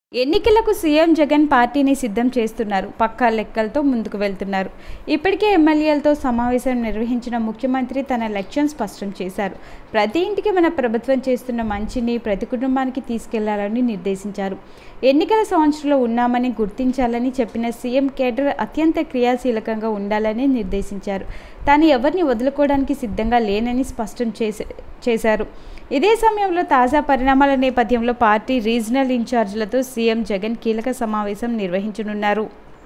ఎన్నికలకు సీఎం జగన్ పార్టీని సిద్ధం చేస్తున్నారు పక్కా లెక్కలతో ముందుకు వెళ్తున్నారు ఇప్పటికే ఎమ్మెల్యేలతో సమావేశం నిర్వహించిన ముఖ్యమంత్రి తన లక్ష్యం స్పష్టం చేశారు ప్రతి ఇంటికి మన ప్రభుత్వం చేస్తున్న మంచిని ప్రతి కుటుంబానికి తీసుకెళ్లాలని నిర్దేశించారు ఎన్నికల సంవత్సరంలో ఉన్నామని గుర్తించాలని చెప్పిన సీఎం కేడర్ అత్యంత క్రియాశీలకంగా ఉండాలని నిర్దేశించారు తాను ఎవరిని వదులుకోవడానికి సిద్ధంగా లేనని స్పష్టం చేసే చేశారు ఇదే సమయంలో తాజా పరిణామాల నేపథ్యంలో పార్టీ రీజనల్ ఇన్ఛార్జీలతో సీఎం జగన్ కీలక సమావేశం నిర్వహించనున్నారు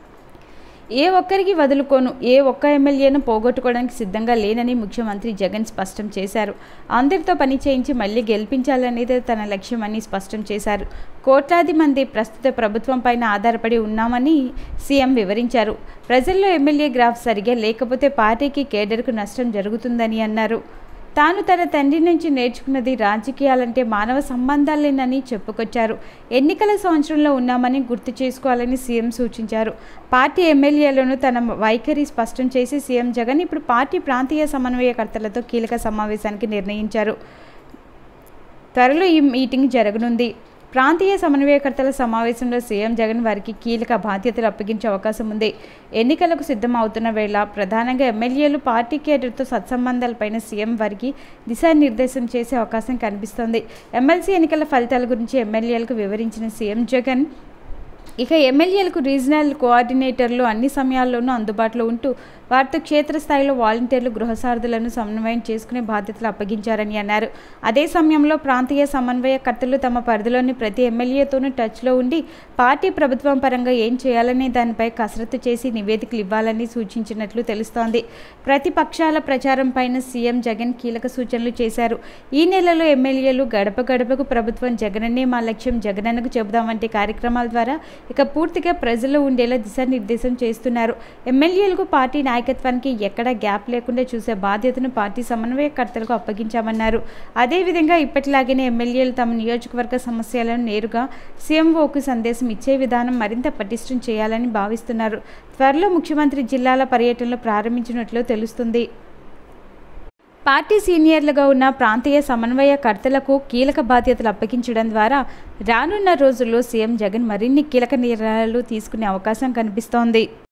ఏ ఒక్కరికి వదులుకోను ఏ ఒక్క ఎమ్మెల్యేను పోగొట్టుకోవడానికి సిద్ధంగా లేనని ముఖ్యమంత్రి జగన్ స్పష్టం చేశారు అందరితో పని చేయించి మళ్ళీ గెలిపించాలనేదే తన లక్ష్యమని స్పష్టం చేశారు కోట్లాది మంది ప్రస్తుత ప్రభుత్వం పైన ఆధారపడి ఉన్నామని సీఎం వివరించారు ప్రజల్లో ఎమ్మెల్యే గ్రాఫ్ సరిగా లేకపోతే పార్టీకి కేడర్కు నష్టం జరుగుతుందని అన్నారు తాను తన తండ్రి నుంచి నేర్చుకున్నది రాజకీయాలంటే మానవ సంబంధాలేనని చెప్పుకొచ్చారు ఎన్నికల సంవత్సరంలో ఉన్నామని గుర్తు చేసుకోవాలని సీఎం సూచించారు పార్టీ ఎమ్మెల్యేలను తన వైఖరి స్పష్టం చేసి సీఎం జగన్ ఇప్పుడు పార్టీ ప్రాంతీయ సమన్వయకర్తలతో కీలక సమావేశానికి నిర్ణయించారు త్వరలో ఈ మీటింగ్ జరగనుంది ప్రాంతీయ సమన్వయకర్తల సమావేశంలో సీఎం జగన్ వారికి కీలక బాధ్యతలు అప్పగించే అవకాశం ఉంది ఎన్నికలకు సిద్ధం అవుతున్న వేళ ప్రధానంగా ఎమ్మెల్యేలు పార్టీ కేడర్తో సత్సంబంధాలపైన సీఎం వారికి దిశానిర్దేశం చేసే అవకాశం కనిపిస్తోంది ఎమ్మెల్సీ ఎన్నికల ఫలితాల గురించి ఎమ్మెల్యేలకు వివరించిన సీఎం జగన్ ఇక ఎమ్మెల్యేలకు రీజనల్ కోఆర్డినేటర్లు అన్ని సమయాల్లోనూ అందుబాటులో ఉంటూ వారితో క్షేత్రస్థాయిలో వాలంటీర్లు గృహసారథులను సమన్వయం చేసుకునే బాధ్యతలు అప్పగించారని అన్నారు అదే సమయంలో ప్రాంతీయ సమన్వయకర్తలు తమ పరిధిలోని ప్రతి ఎమ్మెల్యేతోనూ టచ్లో ఉండి పార్టీ ప్రభుత్వం పరంగా ఏం చేయాలనే దానిపై కసరత్తు చేసి నివేదికలు ఇవ్వాలని సూచించినట్లు తెలుస్తోంది ప్రతిపక్షాల ప్రచారం పైన సీఎం జగన్ కీలక సూచనలు చేశారు ఈ నెలలో ఎమ్మెల్యేలు గడప గడపకు ప్రభుత్వం జగనన్నే మా లక్ష్యం జగనన్నకు చెబుదామంటే కార్యక్రమాల ద్వారా ఇక పూర్తిగా ప్రజల్లో ఉండేలా దిశానిర్దేశం చేస్తున్నారు ఎమ్మెల్యేలకు పార్టీ నాయకత్వానికి ఎక్కడా గ్యాప్ లేకుండా చూసే బాధ్యతను పార్టీ సమన్వయకర్తలకు అప్పగించామన్నారు అదేవిధంగా ఇప్పటిలాగానే ఎమ్మెల్యేలు తమ నియోజకవర్గ సమస్యలను నేరుగా సీఎంఓకు సందేశం ఇచ్చే విధానం మరింత పటిష్టం చేయాలని భావిస్తున్నారు త్వరలో ముఖ్యమంత్రి జిల్లాల పర్యటనలు ప్రారంభించినట్లు తెలుస్తుంది పార్టీ సీనియర్లుగా ఉన్న ప్రాంతీయ సమన్వయకర్తలకు కీలక బాధ్యతలు అప్పగించడం ద్వారా రానున్న రోజుల్లో సీఎం జగన్ మరిన్ని కీలక నిర్ణయాలు తీసుకునే అవకాశం కనిపిస్తోంది